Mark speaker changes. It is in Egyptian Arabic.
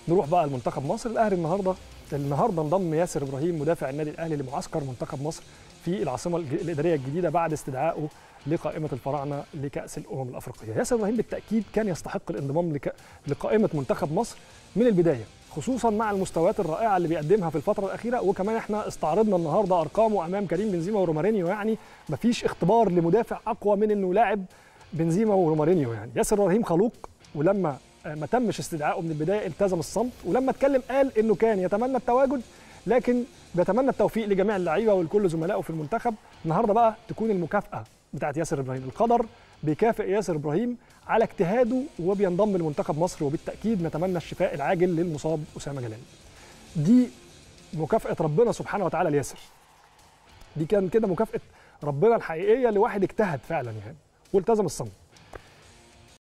Speaker 1: نروح بقى لمنتخب مصر الاهلي النهارده النهارده انضم ياسر ابراهيم مدافع النادي الاهلي لمعسكر منتخب مصر في العاصمه الج- الاداريه الجديده بعد استدعائه لقائمه الفراعنه لكاس الامم الافريقيه ياسر ابراهيم بالتاكيد كان يستحق الانضمام لك... لقائمه منتخب مصر من البدايه خصوصا مع المستويات الرائعه اللي بيقدمها في الفتره الاخيره وكمان احنا استعرضنا النهارده ارقامه امام كريم بنزيما ورومارينيو يعني مفيش اختبار لمدافع اقوى من انه لاعب بنزيما ورومارينيو يعني ياسر ابراهيم خلوق ولما آه، ما تمش استدعائه من البدايه التزم الصمت ولما اتكلم قال انه كان يتمنى التواجد لكن بيتمنى التوفيق لجميع اللعيبه ولكل زملائه في المنتخب النهارده بقى تكون المكافاه بتاعت ياسر ابراهيم القدر بيكافئ ياسر ابراهيم على اجتهاده وبينضم لمنتخب مصر وبالتاكيد نتمنى الشفاء العاجل للمصاب اسامه جلال دي مكافاه ربنا سبحانه وتعالى لياسر دي كان كده مكافاه ربنا الحقيقيه لواحد اجتهد فعلا يعني والتزم الصمت